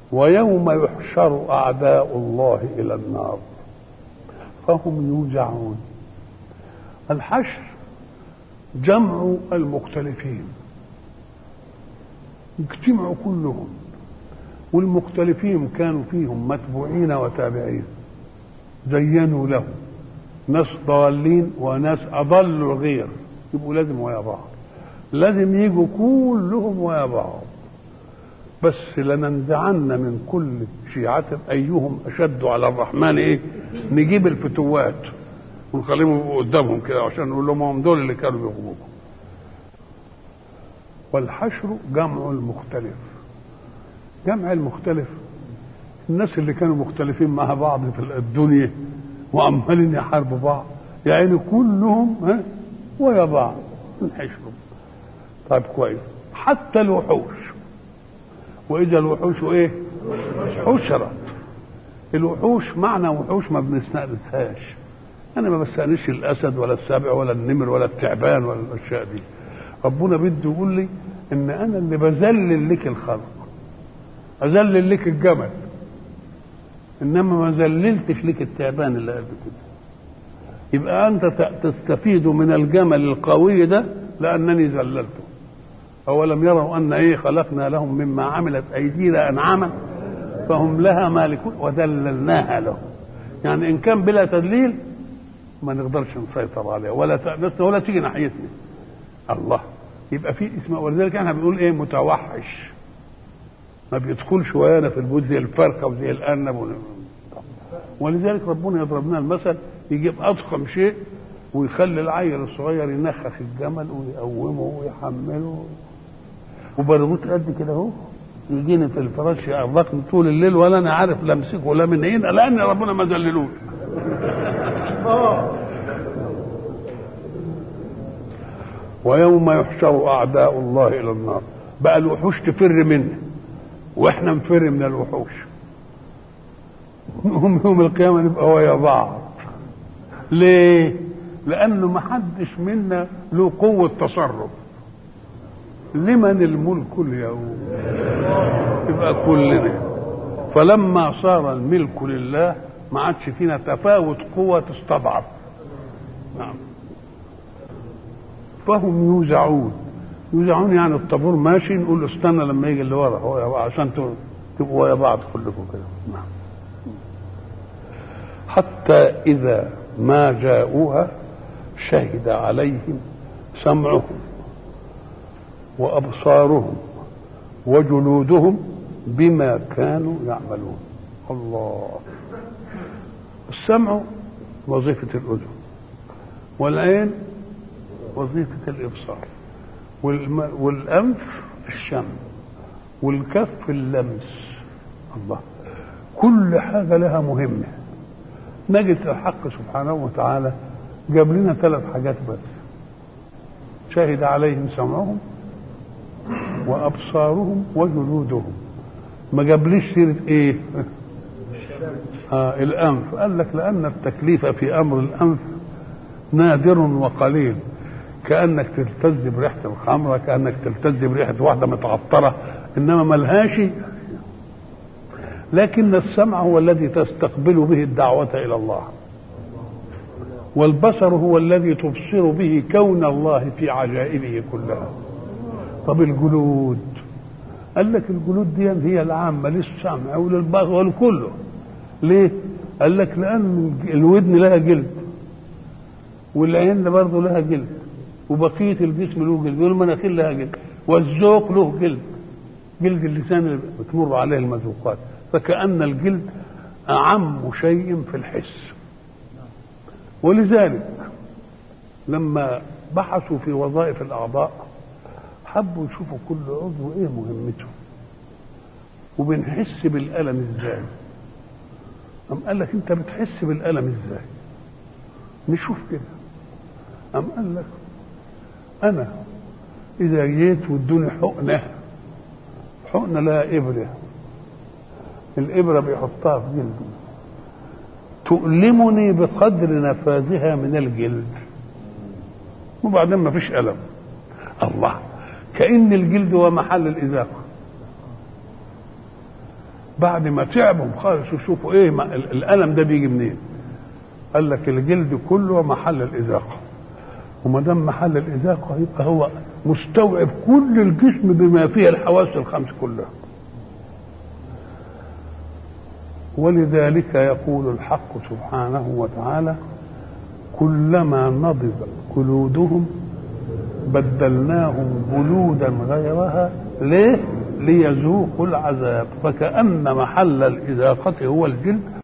ويوم يحشر أعداء الله إلى النار فهم يوزعون الحشر جمع المختلفين اجتمعوا كلهم والمختلفين كانوا فيهم متبوعين وتابعين زينوا له ناس ضالين وناس اضلوا الغير يبقوا لازم ويا بعض لازم يجوا كلهم ويا بعض بس لننزعن من كل شيعة أيهم أشد على الرحمن إيه؟ نجيب الفتوات ونخليهم يبقوا قدامهم كده عشان نقول لهم هم دول اللي كانوا بيغضبوكم. والحشر جمع المختلف. جمع المختلف الناس اللي كانوا مختلفين مع بعض في الدنيا وعمالين يحاربوا بعض يعني كلهم ها ويا بعض نحشرهم. طيب كويس حتى الوحوش واذا الوحوش ايه حشرت الوحوش معنى وحوش ما بنستأنسهاش انا ما بستأنسش الاسد ولا السبع ولا النمر ولا التعبان ولا الاشياء دي ربنا بده يقول لي ان انا اللي بذلل لك الخلق اذلل لك الجمل انما ما ذللتش لك التعبان اللي قد كده يبقى انت تستفيد من الجمل القوي ده لانني ذللته أولم يروا أن إيه خلقنا لهم مما عملت أيدينا أنعاما فهم لها مالكون وذللناها لهم يعني إن كان بلا تدليل ما نقدرش نسيطر عليها ولا تأنسنا ولا تيجي ناحيتنا الله يبقى في اسم ولذلك احنا بنقول ايه متوحش ما بيدخلش ويانا في البيوت زي الفرخه وزي الارنب ولذلك ربنا يضرب لنا المثل يجيب اضخم شيء ويخلي العيل الصغير ينخخ الجمل ويقومه ويحمله وبرغوت قد كده اهو يجيني في الفراش يعرضني طول الليل ولا انا عارف لا امسكه ولا من اين لان ربنا ما ذللوش ويوم يحشر اعداء الله الى النار بقى الوحوش تفر منه واحنا نفر من الوحوش هم يوم القيامه نبقى ويا بعض ليه لانه ما حدش منا له قوه تصرف لمن الملك اليوم يبقى كلنا فلما صار الملك لله ما عادش فينا تفاوت قوة تستضعف نعم فهم يوزعون يوزعون يعني الطابور ماشي نقول له استنى لما يجي اللي ورا هو عشان تبقوا ويا بعض كلكم كده نعم حتى إذا ما جاءوها شهد عليهم سمعهم وابصارهم وجلودهم بما كانوا يعملون الله السمع وظيفة الأذن والعين وظيفة الإبصار والأنف الشم والكف اللمس الله كل حاجة لها مهمة نجد الحق سبحانه وتعالى جاب لنا ثلاث حاجات بس شهد عليهم سمعهم وابصارهم وجلودهم ما جابليش سيره ايه آه الانف قال لك لان التكليف في امر الانف نادر وقليل كانك تلتز بريحه الخمره كانك تلتز بريحه واحده متعطره انما ملهاش لكن السمع هو الذي تستقبل به الدعوه الى الله والبصر هو الذي تبصر به كون الله في عجائبه كلها طب الجلود قال لك الجلود دي هي العامة للسمع وللبصر ولكله ليه؟ قال لك لأن الودن لها جلد والعين برضه لها جلد وبقية الجسم له جلد والمناخير لها جلد والذوق له جلد جلد اللسان اللي بتمر عليه المذوقات فكأن الجلد أعم شيء في الحس ولذلك لما بحثوا في وظائف الأعضاء حبوا يشوفوا كل عضو ايه مهمته وبنحس بالألم ازاي أم قال لك انت بتحس بالألم ازاي نشوف كده أم قال لك أنا إذا جيت وادوني حقنة حقنة لها إبرة الإبرة بيحطها في جلدي تؤلمني بقدر نفاذها من الجلد وبعدين ما فيش ألم الله كأن الجلد هو محل الإزاقة بعد ما تعبوا خالص وشوفوا ايه ما ال- الالم ده بيجي منين قال لك الجلد كله محل الازاقه وما دام محل الازاقه يبقى هو مستوعب كل الجسم بما فيه الحواس الخمس كلها ولذلك يقول الحق سبحانه وتعالى كلما نضجت جلودهم بدلناهم جلودا غيرها ليه ليذوقوا العذاب فكأن محل الإذاقة هو الجلد